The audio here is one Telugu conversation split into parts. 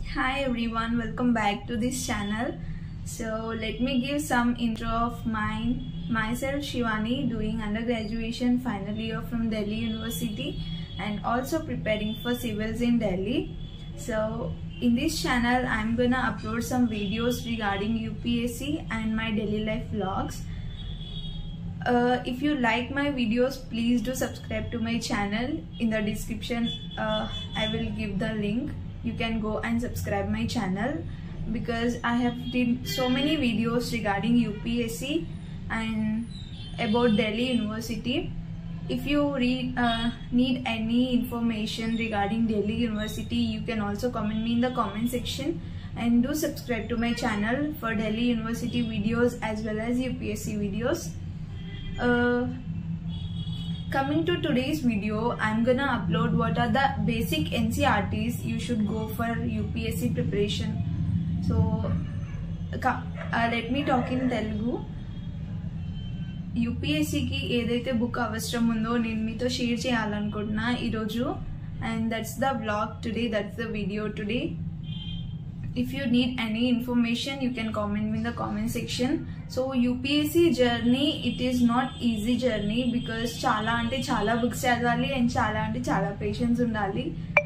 Hi everyone, welcome back to this channel. So let me give some intro of mine. Myself Shivani doing undergraduation final year from Delhi University and also preparing for civils in Delhi. So in this channel I'm gonna upload some videos regarding UPSC and my daily life vlogs. Uh, if you like my videos please do subscribe to my channel in the description uh, i will give the link you can go and subscribe my channel because i have did so many videos regarding upsc and about delhi university if you read uh, need any information regarding delhi university you can also comment me in the comment section and do subscribe to my channel for delhi university videos as well as upsc videos uh, coming to today's video i'm gonna upload what are the basic ncrts you should go for upsc preparation so ca- uh, let me talk in telugu యూపీఎస్సికి ఏదైతే బుక్ అవసరం ఉందో నేను మీతో షేర్ చేయాలనుకుంటున్నా ఈరోజు and that's the blog today that's the video today if you need any information you can comment me in the comment section so upsc journey it is not easy journey because చాలా అంటే చాలా బుక్స్ చదవాలి అండ్ చాలా అంటే చాలా పేషెన్స్ ఉండాలి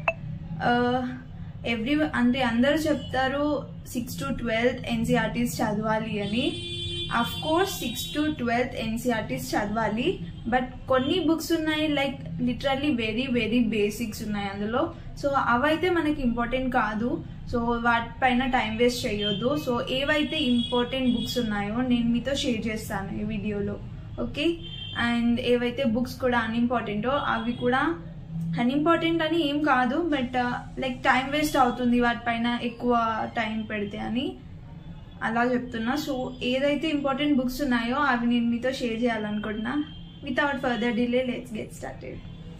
ఎవ్రీ అంటే అందరూ చెప్తారు సిక్స్ టు ట్వెల్త్ ఎన్సీఆర్టీస్ చదవాలి అని of course six to twelfth NCERTs చదవాలి బట్ కొన్ని బుక్స్ ఉన్నాయి like literally very very basics ఉన్నాయి అందులో సో అవైతే మనకి ఇంపార్టెంట్ కాదు సో వాటిపైన టైం వేస్ట్ చేయొద్దు సో ఏవైతే ఇంపార్టెంట్ బుక్స్ ఉన్నాయో నేను మీతో షేర్ చేస్తాను ఈ వీడియోలో ఓకే అండ్ ఏవైతే బుక్స్ కూడా అన్ఇంపార్టెంటో అవి కూడా అన్ఇంపార్టెంట్ అని ఏం కాదు బట్ లైక్ టైం వేస్ట్ అవుతుంది వాటిపైన ఎక్కువ టైం పెడితే అని అలా చెప్తున్నా సో ఏదైతే ఇంపార్టెంట్ బుక్స్ ఉన్నాయో అవి నేను మీతో షేర్ చేయాలనుకుంటున్నా without further delay let's get started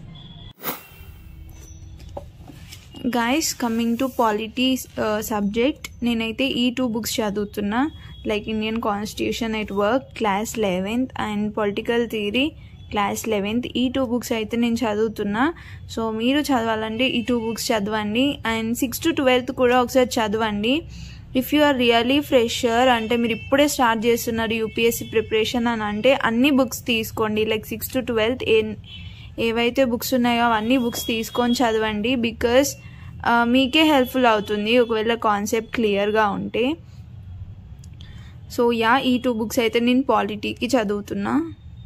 guys coming to polity subject నేనైతే ఈ టూ బుక్స్ చదువుతున్నా like Indian constitution at work class eleventh and political theory class eleventh ఈ టూ బుక్స్ అయితే నేను చదువుతున్నా సో మీరు చదవాలంటే ఈ టూ బుక్స్ చదవండి అండ్ సిక్స్ టు ట్వెల్త్ కూడా ఒకసారి చదవండి if you are really fresher అంటే మీరు ఇప్పుడే స్టార్ట్ చేస్తున్నారు యూపీఎస్సీ ప్రిపరేషన్ అని అంటే అన్ని బుక్స్ తీసుకోండి లైక్ సిక్స్ టు ట్వెల్త్ ఏ ఏవైతే బుక్స్ ఉన్నాయో అవన్నీ బుక్స్ తీసుకొని చదవండి బికాస్ మీకే హెల్ప్ఫుల్ అవుతుంది ఒకవేళ కాన్సెప్ట్ క్లియర్గా ఉంటే సో యా ఈ టూ బుక్స్ అయితే నేను పాలిటీకి చదువుతున్నా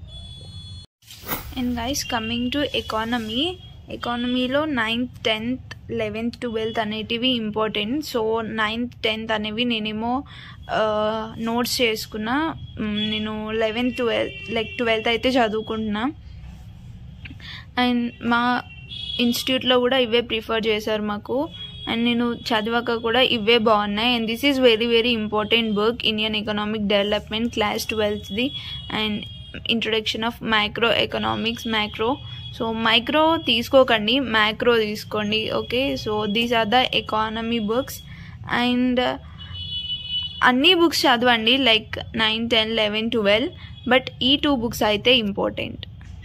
and guys coming to economy ఎకానమీలో నైన్త్ టెన్త్ లెవెన్త్ ట్వెల్త్ అనేటివి ఇంపార్టెంట్ సో నైన్త్ టెన్త్ అనేవి నేనేమో నోట్స్ చేసుకున్నా నేను లెవెన్త్ ట్వెల్త్ లైక్ ట్వెల్త్ అయితే చదువుకుంటున్నా అండ్ మా ఇన్స్టిట్యూట్లో కూడా ఇవే ప్రిఫర్ చేశారు మాకు అండ్ నేను చదివాక కూడా ఇవే బాగున్నాయి and this is very very important book Indian economic development class ట్వెల్త్ది and introduction of micro economics micro so micro తీసుకోకండి మ్యాక్రో తీసుకోండి okay so these are the economy books and అన్ని బుక్స్ చదవండి like nine ten eleven twelve but ఈ టూ బుక్స్ అయితే important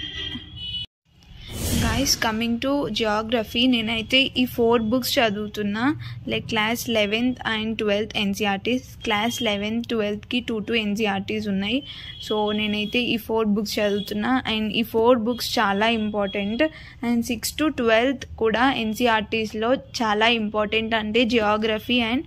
guys coming to geography నేనైతే ఈ ఫోర్ బుక్స్ చదువుతున్నా like class eleventh and twelfth NCERTs class eleventh ట్వెల్త్కి టూ టూ ఎన్సీఆర్టీస్ ఉన్నాయి సో నేనైతే ఈ ఫోర్ బుక్స్ చదువుతున్నా అండ్ ఈ ఫోర్ బుక్స్ చాలా important and six to twelfth కూడా ఎన్సీఆర్టీస్లో చాలా ఇంపార్టెంట్ అంటే జియోగ్రఫీ అండ్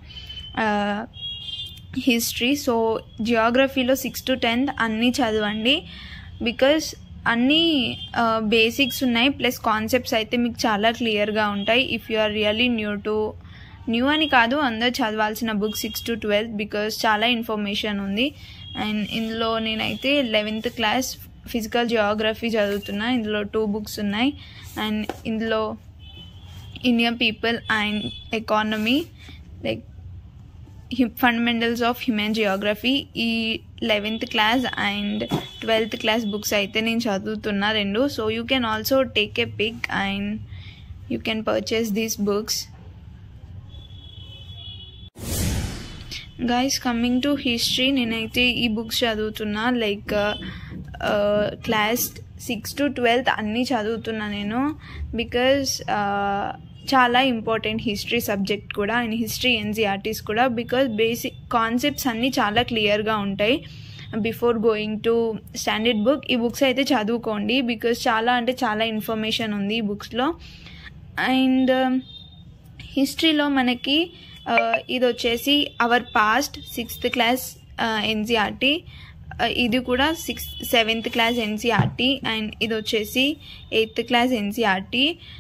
హిస్టరీ సో జియోగ్రఫీలో సిక్స్ టు టెన్త్ అన్నీ చదవండి బికాస్ అన్నీ బేసిక్స్ ఉన్నాయి ప్లస్ కాన్సెప్ట్స్ అయితే మీకు చాలా క్లియర్గా ఉంటాయి if you are really new to new అని కాదు అందరు చదవాల్సిన book six to twelfth because చాలా ఇన్ఫర్మేషన్ ఉంది అండ్ ఇందులో నేనైతే లెవెన్త్ క్లాస్ ఫిజికల్ జియోగ్రఫీ చదువుతున్నా ఇందులో టూ బుక్స్ ఉన్నాయి అండ్ ఇందులో Indian people and economy like fundamentals of human geography ఈ eleventh class and twelfth class books అయితే నేను చదువుతున్నా రెండు so you can also take a pick and you can purchase these books guys coming to history నేనైతే ఈ బుక్స్ చదువుతున్నా like class six to twelfth అన్నీ చదువుతున్నా నేను బికాస్ చాలా ఇంపార్టెంట్ హిస్టరీ సబ్జెక్ట్ కూడా అండ్ హిస్టరీ ఎన్సీఆర్టీస్ కూడా బికాజ్ బేసిక్ కాన్సెప్ట్స్ అన్నీ చాలా క్లియర్గా ఉంటాయి before going to standard book ఈ బుక్స్ అయితే చదువుకోండి బికాజ్ చాలా అంటే చాలా ఇన్ఫర్మేషన్ ఉంది ఈ బుక్స్లో అండ్ హిస్టరీలో మనకి ఇది వచ్చేసి our past sixth class NCERT ఇది కూడా sixth seventh class NCERT and ఇది వచ్చేసి ఎయిత్ క్లాస్ ఎన్సీఆర్టీ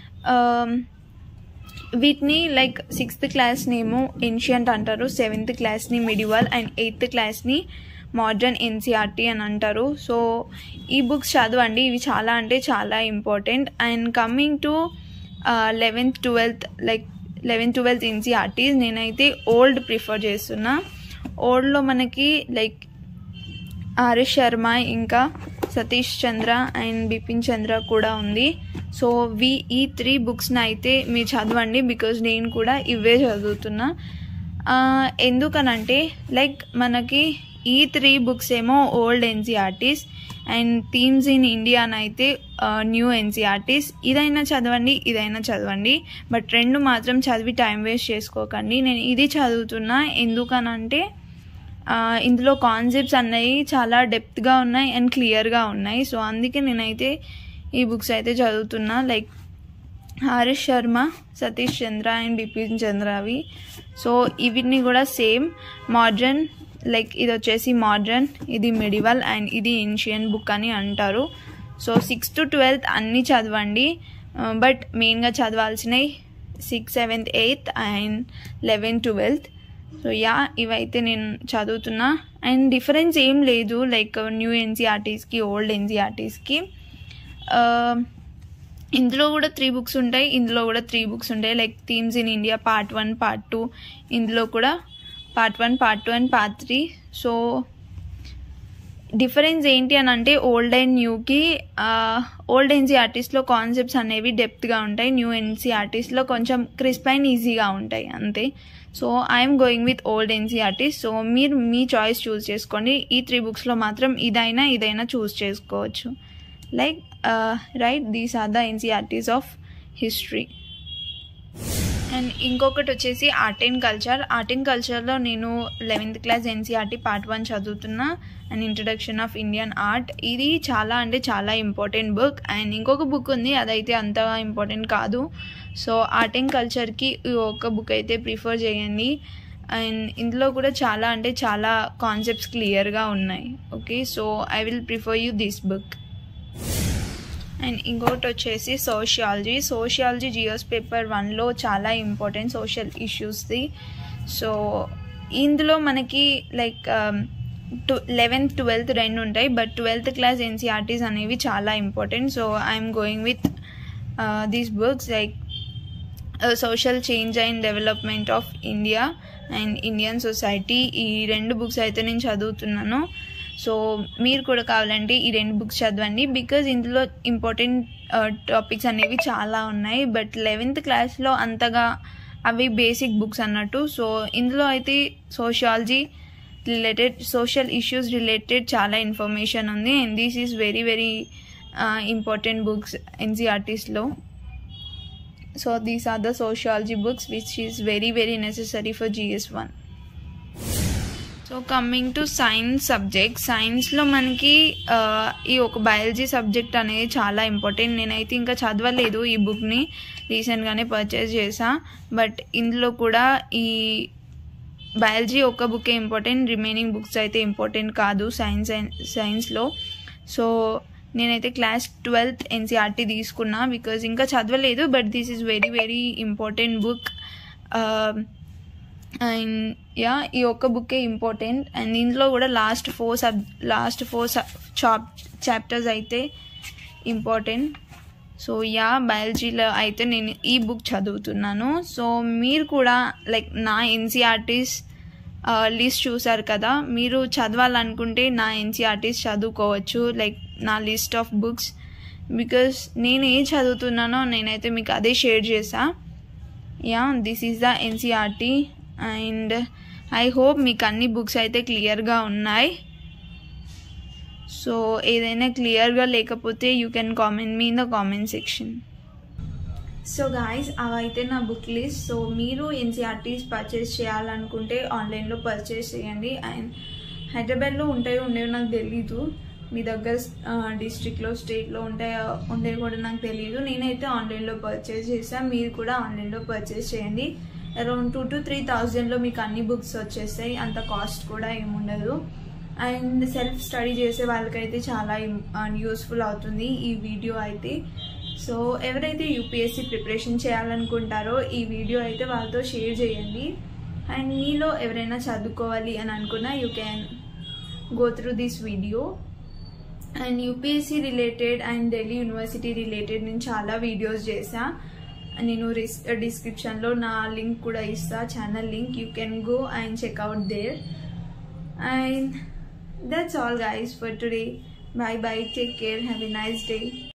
వీటిని లైక్ సిక్స్త్ క్లాస్ని ఏమో ఏన్షియంట్ అంటారు సెవెంత్ క్లాస్ని మిడివల్ అండ్ ఎయిత్ క్లాస్ని మోడ్రన్ ఎన్సీఆర్టీ అని అంటారు సో ఈ బుక్స్ చదవండి ఇవి చాలా అంటే చాలా important and coming to eleventh twelfth like eleventh twelfth NCERTs నేనైతే ఓల్డ్ ప్రిఫర్ చేస్తున్నా ఓల్డ్లో మనకి లైక్ ఆర్ఎస్ శర్మ ఇంకా సతీష్ చంద్ర అండ్ బిపిన్ చంద్ర కూడా ఉంది సో వి ఈ త్రీ బుక్స్ని అయితే మీరు చదవండి బికాజ్ నేను కూడా ఇవే చదువుతున్నా ఎందుకనంటే లైక్ మనకి ఈ త్రీ బుక్స్ ఏమో old NCERTs and themes in India అని అయితే న్యూ ఎన్సీఆర్టీస్ ఇదైనా చదవండి ఇదైనా చదవండి బట్ రెండు మాత్రం చదివి టైం వేస్ట్ చేసుకోకండి నేను ఇది చదువుతున్నా ఎందుకనంటే ఇందులో కాన్సెప్ట్స్ అన్నవి చాలా డెప్త్గా ఉన్నాయి అండ్ క్లియర్గా ఉన్నాయి సో అందుకే నేనైతే ఈ బుక్స్ అయితే చదువుతున్నా లైక్ హరీష్ శర్మ సతీష్ చంద్ర అండ్ బిపిన్ చంద్ర అవి సో ఇవిని కూడా సేమ్ మోడ్రన్ లైక్ ఇది వచ్చేసి మోడ్రన్ ఇది మిడివల్ అండ్ ఇది ఏన్షియన్ బుక్ అని అంటారు సో సిక్స్ టు ట్వెల్త్ అన్నీ చదవండి బట్ మెయిన్గా చదవాల్సినవి six seventh eighth and eleven twelfth so yeah ఇవైతే నేను చదువుతున్నా అండ్ డిఫరెన్స్ ఏం లేదు లైక్ న్యూ ఎన్సీఆర్టీస్కి ఓల్డ్ ఎన్సీఆర్టీస్కి ఇందులో కూడా త్రీ బుక్స్ ఉంటాయి ఇందులో కూడా త్రీ బుక్స్ ఉంటాయి like themes in India part one part two ఇందులో కూడా part one part two and part three so difference ఏంటి అని అంటే ఓల్డ్ అండ్ న్యూకి ఓల్డ్ ఎన్సీ ఆర్టిస్ట్లో కాన్సెప్ట్స్ అనేవి డెప్త్గా ఉంటాయి న్యూ ఎన్సీ ఆర్టిస్ట్లో కొంచెం క్రిస్ప్ అండ్ ఈజీగా ఉంటాయి అంతే so I'm going with old NCERT so మీరు మీ చాయిస్ చూస్ చేసుకోండి ఈ త్రీ బుక్స్లో మాత్రం ఇదైనా ఇదైనా చూస్ చేసుకోవచ్చు like right these are the NCERTs of history and ఇంకొకటి వచ్చేసి art and culture art and కల్చర్లో నేను eleventh class NCERT part one చదువుతున్నా and introduction of Indian art ఇది చాలా అంటే చాలా ఇంపార్టెంట్ బుక్ అండ్ ఇంకొక బుక్ ఉంది అదైతే అంత ఇంపార్టెంట్ కాదు సో ఆర్ట్ అండ్ కల్చర్కి ఒక బుక్ అయితే ప్రిఫర్ చేయండి అండ్ ఇందులో కూడా చాలా అంటే చాలా కాన్సెప్ట్స్ క్లియర్గా ఉన్నాయి okay so I will prefer you this book and ఇంకొకటి వచ్చేసి సోషియాలజీ సోషియాలజీ జియోస్ పేపర్ వన్లో చాలా ఇంపార్టెంట్ సోషల్ ఇష్యూస్ది సో ఇందులో మనకి లైక్ టు లెవెన్త్ ట్వెల్త్ రెండు ఉంటాయి బట్ ట్వెల్త్ క్లాస్ ఎన్సీఆర్టీస్ అనేవి చాలా important so I'm going with these books like social change and development of India and Indian society ఈ రెండు బుక్స్ అయితే నేను చదువుతున్నాను సో మీరు కూడా కావాలంటే ఈ రెండు బుక్స్ చదవండి బికాజ్ ఇందులో ఇంపార్టెంట్ టాపిక్స్ అనేవి చాలా ఉన్నాయి బట్ లెవెన్త్ క్లాస్లో అంతగా అవి బేసిక్ బుక్స్ అన్నట్టు సో ఇందులో అయితే sociology related social issues related చాలా ఇన్ఫర్మేషన్ ఉంది and this is very very important books ఎన్సీఆర్టీస్లో so these are the sociology books which is very very necessary for GS one so coming to science subject సైన్స్లో మనకి ఈ ఒక బయాలజీ సబ్జెక్ట్ అనేది చాలా ఇంపార్టెంట్ నేనైతే ఇంకా చదవలేదు ఈ బుక్ని రీసెంట్గానే పర్చేస్ చేసా బట్ ఇందులో కూడా ఈ బయాలజీ ఒక బుకే ఇంపార్టెంట్ రిమైనింగ్ బుక్స్ అయితే ఇంపార్టెంట్ కాదు సైన్స్ సైన్స్లో సో నేనైతే క్లాస్ ట్వెల్త్ ఎన్సీఆర్టీ తీసుకున్నా బికాజ్ ఇంకా చదవలేదు but this is very very important book and yeah ఈ ఒక్క బుక్కే ఇంపార్టెంట్ అండ్ ఇందులో కూడా last four sub last four chap chapters అయితే ఇంపార్టెంట్ సో యా బయాలజీలో అయితే నేను ఈ బుక్ చదువుతున్నాను సో మీరు కూడా లైక్ నా ఎన్సీఆర్టీస్ లిస్ట్ చూసారు కదా మీరు చదవాలనుకుంటే నా ఎన్సీఆర్టీస్ చదువుకోవచ్చు లైక్ నా లిస్ట్ ఆఫ్ బుక్స్ బికాస్ నేను ఏం చదువుతున్నానో నేనైతే మీకు అదే షేర్ చేసా yeah this is the NCERT and I hope మీకు అన్ని బుక్స్ అయితే క్లియర్గా ఉన్నాయి సో ఏదైనా క్లియర్గా లేకపోతే you can comment me in the comment section so guys అవైతే నా బుక్ లిస్ట్ సో మీరు ఎన్సీఆర్టీస్ పర్చేస్ చేయాలనుకుంటే ఆన్లైన్లో పర్చేస్ చేయండి అండ్ హైదరాబాద్లో ఉంటాయో ఉండేవి నాకు తెలీదు మీ దగ్గర డిస్ట్రిక్ట్లో స్టేట్లో ఉంటాయో ఉండేవి కూడా నాకు తెలియదు నేనైతే ఆన్లైన్లో పర్చేస్ చేశాను మీరు కూడా ఆన్లైన్లో పర్చేస్ చేయండి అరౌండ్ టూ టు త్రీ థౌజండ్లో మీకు అన్ని బుక్స్ వచ్చేస్తాయి అంత కాస్ట్ కూడా ఏముండదు అండ్ సెల్ఫ్ స్టడీ చేసే వాళ్ళకైతే చాలా యూస్ఫుల్ అవుతుంది ఈ వీడియో అయితే సో ఎవరైతే యూపీఎస్సీ ప్రిపరేషన్ చేయాలనుకుంటారో ఈ వీడియో అయితే వాళ్ళతో షేర్ చేయండి అండ్ మీలో ఎవరైనా చదువుకోవాలి అని అనుకున్నా you can go through this video and UPSC related and Delhi University related నేను చాలా వీడియోస్ చేశా నేను డిస్క్రిప్షన్లో నా లింక్ కూడా ఇస్తా channel link you can go and check out there and that's all guys for today bye bye take care have a nice day